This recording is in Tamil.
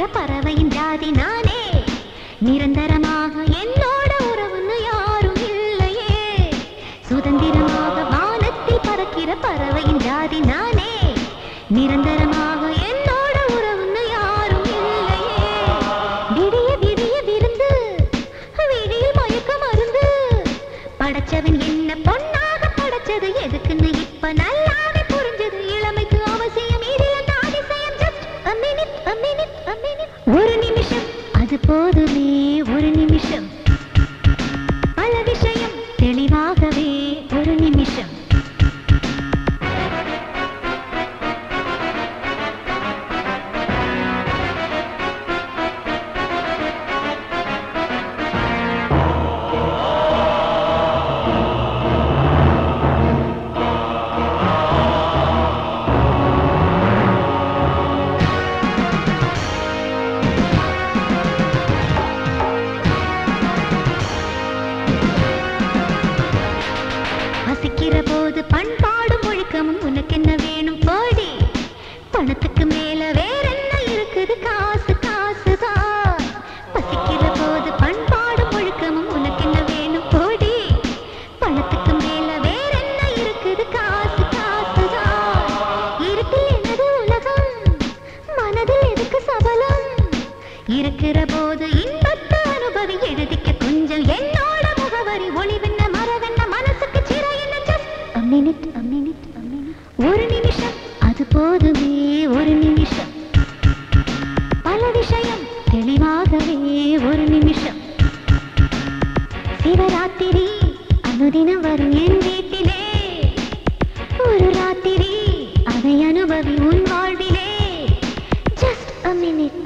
பறக்கிற பறவையின் ஜாதி நானே நிரந்தரமாக என்னோட உறவுன்னு யாரும் இல்லையே சுதந்திரமாக வானத்தில் பறக்கிற பறவையின் ஜாதி நானே நிரந்தரமாக என்னோட உறவுன்னு யாரும் இல்லையே விடிய விடிய விருந்து விடியில் மயக்க மருந்து படைச்சவன் என்ன பொண்ணாக படைச்சது எதுக்குன்னு இப்ப நல்லாவே புரிஞ்சது இளமைக்கு அவசியம் இதில் அந்த அதிசயம் just a minute, a minute, a minute. ஒரு நிமிஷம் அது போதுமே ஒரு நிமிஷம் பல விஷயம் தெளிவாகவே ஒரு நிமிஷம் வசிக்கிற போது பண்பாடும் ஒழுக்கமும் உனக்கு என்ன வேணும் போடி பணத்துக்கு மேல வேற என்ன இருக்குது காசு காசு தான் வசிக்கிற போது பண்பாடும் ஒழுக்கமும் உனக்கு என்ன வேணும் போடி பணத்துக்கு மேல வேற என்ன இருக்குது காசு காசு தான் இருட்டில் எனது உலகம் மனதில் எதுக்கு சபலம் இருக்கிற போது இன்பத்து அனுபவி எழுதிக்க கொஞ்சம் என்னோட முகவரி ஒளிவென்ன மரவென்ன மனசுக்கு சிறை என்ன just a minute, a minute, a minute. ஒரு நிமிஷம் அது போதுமே ஒரு நிமிஷம் பல விஷயம் தெளிவாகவே ஒரு நிமிஷம் சிவராத்திரி அனுதினம் வரும் என் வீட்டிலே ஒரு ராத்திரி அதை அனுபவி உன் வாழ்விலே just a minute